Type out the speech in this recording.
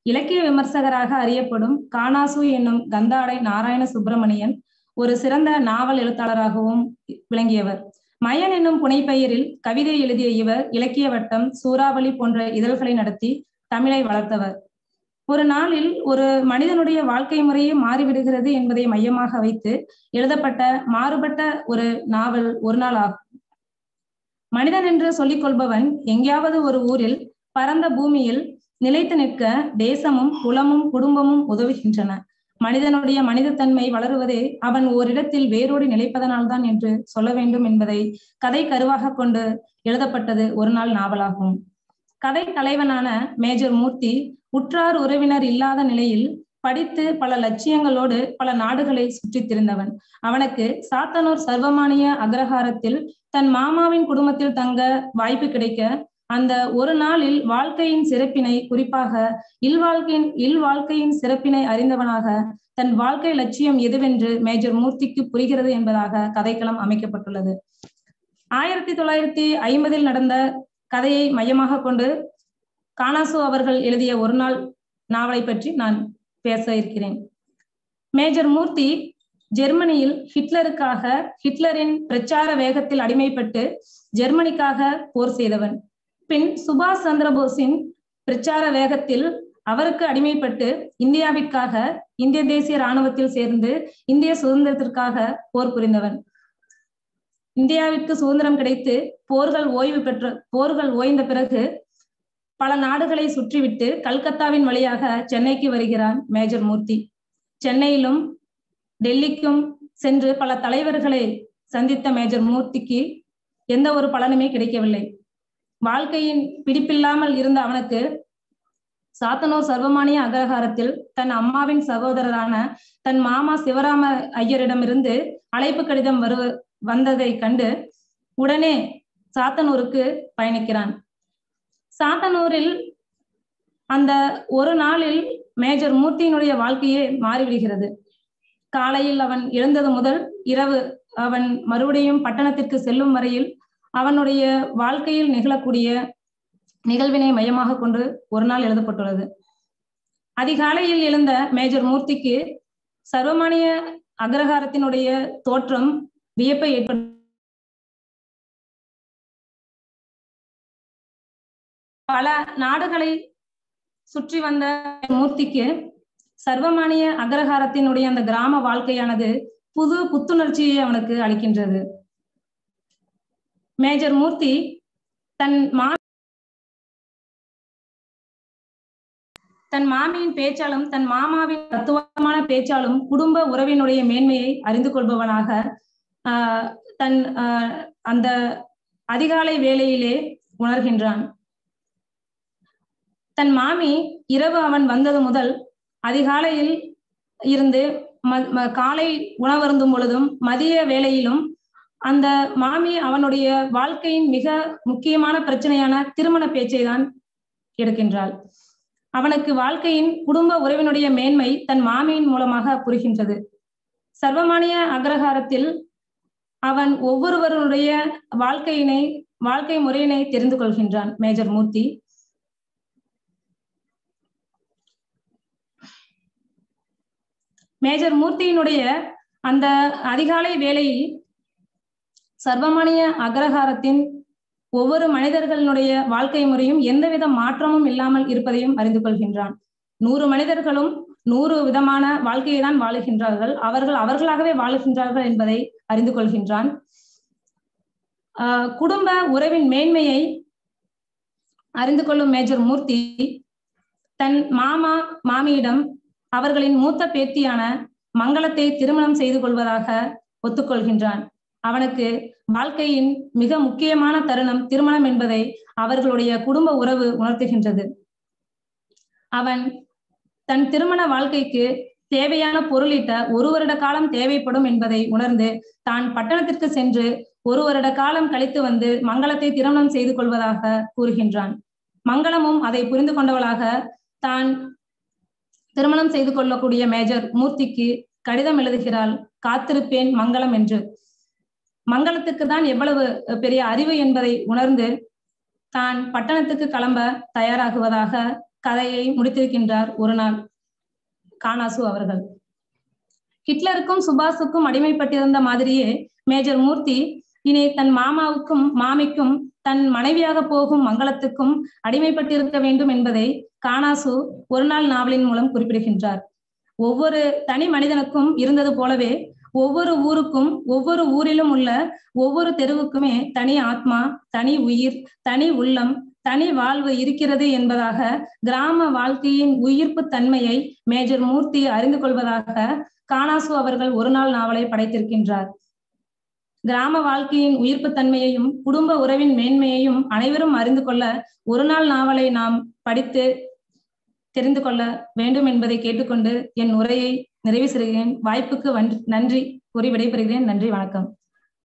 இலக்கிய விமர்சகராக அறியப்படும் கானாசு என்னும் கந்தாடை நாராயண சுப்பிரமணியன் ஒரு சிறந்த நாவல் எழுத்தாளராகவும் விளங்கியவர் மயன் என்னும் புனைப்பெயரில் கவிதை எழுதிய இவர் இலக்கிய வட்டம் சூறாவளி போன்ற இதழ்களை நடத்தி தமிழை வளர்த்தவர் ஒரு நாளில் ஒரு மனிதனுடைய வாழ்க்கை முறையே மாறிவிடுகிறது என்பதை மையமாக வைத்து எழுதப்பட்ட மாறுபட்ட ஒரு நாவல் ஒரு நாள் ஆகும் மனிதன் என்று சொல்லிக் கொள்பவன் எங்கேயாவது ஒரு ஊரில் பரந்த பூமியில் நிலைத்து நிற்க தேசமும் குலமும் குடும்பமும் உதவுகின்றன மனிதனுடைய மனிதத்தன்மை வளருவதே அவன் ஓரிடத்தில் வேரோடு நிலைப்பதனால்தான் என்று சொல்ல வேண்டும் என்பதை கதை கருவாக கொண்டு எழுதப்பட்டது ஒரு நாள் நாவலாகும் கதை தலைவனான மேஜர் மூர்த்தி உற்றார் உறவினர் இல்லாத நிலையில் படித்து பல லட்சியங்களோடு பல நாடுகளை சுற்றித் திரிந்தவன் அவனுக்கு சாத்தனூர் சர்வமானிய அக்ரஹாரத்தில் தன் மாமாவின் குடும்பத்தில் தங்க வாய்ப்பு கிடைக்க அந்த ஒரு நாளில் வாழ்க்கையின் சிறப்பினை குறிப்பாக இல்வாழ்க்கையின் இல்வாழ்க்கையின் சிறப்பினை அறிந்தவனாக தன் வாழ்க்கை லட்சியம் எதுவென்று மேஜர் மூர்த்திக்கு புரிகிறது என்பதாக கதைக்களம் அமைக்கப்பட்டுள்ளது ஆயிரத்தி தொள்ளாயிரத்தி ஐம்பதில் நடந்த கதையை மையமாக கொண்டு கானாசு அவர்கள் எழுதிய ஒரு நாள் நாவலை பற்றி நான் பேச இருக்கிறேன் மேஜர் மூர்த்தி ஜெர்மனியில் ஹிட்லருக்காக ஹிட்லரின் பிரச்சார வேகத்தில் அடிமைப்பட்டு ஜெர்மனிக்காக போர் செய்தவன் பின் சுபாஷ் சந்திரபோஸின் பிரச்சார வேகத்தில் அவருக்கு அடிமைப்பட்டு இந்தியாவிற்காக இந்திய தேசிய இராணுவத்தில் சேர்ந்து இந்திய சுதந்திரத்திற்காக போர் புரிந்தவன் இந்தியாவிற்கு சுதந்திரம் கிடைத்து போர்கள் ஓய்வு பெற்ற போர்கள் ஓய்ந்த பிறகு பல நாடுகளை சுற்றிவிட்டு கல்கத்தாவின் வழியாக சென்னைக்கு வருகிறான் மேஜர் மூர்த்தி சென்னையிலும் டெல்லிக்கும் சென்று பல தலைவர்களை சந்தித்த மேஜர் மூர்த்திக்கு எந்த ஒரு பலனுமே கிடைக்கவில்லை வாழ்க்கையின் பிடிப்பில்லாமல் இருந்த அவனுக்கு சாத்தனூர் சர்வமானிய அகரகாரத்தில் தன் அம்மாவின் சகோதரரான தன் மாமா சிவராம ஐயரிடமிருந்து அழைப்பு கடிதம் வருவ வந்ததை கண்டு உடனே சாத்தனூருக்கு பயணிக்கிறான் சாத்தனூரில் அந்த ஒரு நாளில் மேஜர் மூர்த்தியினுடைய வாழ்க்கையே மாறிவிடுகிறது காலையில் அவன் எழுந்தது முதல் இரவு அவன் மறுபடியும் பட்டணத்திற்கு செல்லும் வரையில் அவனுடைய வாழ்க்கையில் நிகழக்கூடிய நிகழ்வினை மையமாக கொண்டு ஒரு நாள் எழுதப்பட்டுள்ளது அதிகாலையில் எழுந்த மேஜர் மூர்த்திக்கு சர்வமானிய அக்ரஹாரத்தினுடைய தோற்றம் வியப்பை ஏற்படு பல நாடுகளை சுற்றி வந்த மூர்த்திக்கு சர்வமானிய அக்ரஹாரத்தினுடைய அந்த கிராம வாழ்க்கையானது புது புத்துணர்ச்சியை அவனுக்கு அளிக்கின்றது மேஜர் மூர்த்தி தன் மா தன் மாமியின் பேச்சாலும் தன் மாமாவின் தத்துவமான பேச்சாலும் குடும்ப உறவினுடைய மேன்மையை அறிந்து கொள்பவனாக ஆஹ் தன் ஆஹ் அந்த அதிகாலை வேளையிலே உணர்கின்றான் தன் மாமி இரவு அவன் வந்தது முதல் அதிகாலையில் இருந்து காலை உணவருந்தும் பொழுதும் மதிய வேளையிலும் அந்த மாமி அவனுடைய வாழ்க்கையின் மிக முக்கியமான பிரச்சனையான திருமண பேச்சை தான் எடுக்கின்றாள் அவனுக்கு வாழ்க்கையின் குடும்ப உறவினுடைய மேன்மை தன் மாமியின் மூலமாக புரிகின்றது சர்வமானிய அக்ரஹாரத்தில் அவன் ஒவ்வொருவருடைய வாழ்க்கையினை வாழ்க்கை முறையினை தெரிந்து கொள்கின்றான் மேஜர் மூர்த்தி மேஜர் மூர்த்தியினுடைய அந்த அதிகாலை வேளையில் சர்வமானிய அக்ரஹாரத்தின் ஒவ்வொரு மனிதர்களுடைய வாழ்க்கை முறையும் எந்தவித மாற்றமும் இல்லாமல் இருப்பதையும் அறிந்து கொள்கின்றான் நூறு மனிதர்களும் நூறு விதமான வாழ்க்கையை தான் வாழுகின்றார்கள் அவர்கள் அவர்களாகவே வாழுகின்றார்கள் என்பதை அறிந்து கொள்கின்றான் ஆஹ் குடும்ப உறவின் மேன்மையை அறிந்து கொள்ளும் மேஜர் மூர்த்தி தன் மாமா மாமியிடம் அவர்களின் மூத்த பேத்தியான மங்களத்தை திருமணம் செய்து கொள்வதாக ஒத்துக்கொள்கின்றான் அவனுக்கு வாழ்க்கையின் மிக முக்கியமான தருணம் திருமணம் என்பதை அவர்களுடைய குடும்ப உறவு உணர்த்துகின்றது அவன் தன் திருமண வாழ்க்கைக்கு தேவையான பொருளீட்ட ஒரு வருட காலம் தேவைப்படும் என்பதை உணர்ந்து தான் பட்டணத்திற்கு சென்று ஒரு வருட காலம் கழித்து வந்து மங்களத்தை திருமணம் செய்து கொள்வதாக கூறுகின்றான் மங்களமும் அதை புரிந்து கொண்டவளாக தான் திருமணம் செய்து கொள்ளக்கூடிய மேஜர் மூர்த்திக்கு கடிதம் எழுதுகிறாள் காத்திருப்பேன் மங்களம் என்று மங்களத்துக்கு தான் எவ்வளவு பெரிய அறிவு என்பதை உணர்ந்து தான் பட்டணத்துக்கு கிளம்ப தயாராகுவதாக கதையை முடித்திருக்கின்றார் ஒரு நாள் கானாசு அவர்கள் ஹிட்லருக்கும் சுபாஷுக்கும் அடிமைப்பட்டிருந்த மாதிரியே மேஜர் மூர்த்தி இனி தன் மாமாவுக்கும் மாமிக்கும் தன் மனைவியாக போகும் மங்களத்துக்கும் அடிமைப்பட்டிருக்க வேண்டும் என்பதை கானாசு ஒரு நாள் நாவலின் மூலம் குறிப்பிடுகின்றார் ஒவ்வொரு தனி மனிதனுக்கும் இருந்தது போலவே ஒவ்வொரு ஊருக்கும் ஒவ்வொரு ஊரிலும் உள்ள ஒவ்வொரு தெருவுக்குமே தனி ஆத்மா தனி உயிர் தனி உள்ளம் தனி வாழ்வு இருக்கிறது என்பதாக கிராம வாழ்க்கையின் உயிர்ப்பு தன்மையை மேஜர் மூர்த்தி அறிந்து கொள்வதாக கானாசு அவர்கள் ஒரு நாள் நாவலை படைத்திருக்கின்றார் கிராம வாழ்க்கையின் உயிர்ப்பு தன்மையையும் குடும்ப உறவின் மேன்மையையும் அனைவரும் அறிந்து கொள்ள ஒரு நாள் நாவலை நாம் படித்து தெரிந்து கொள்ள வேண்டும் என்பதை கேட்டுக்கொண்டு என் உரையை நிறைவு செய்கிறேன் வாய்ப்புக்கு நன்றி கூறி விடைபெறுகிறேன் நன்றி வணக்கம்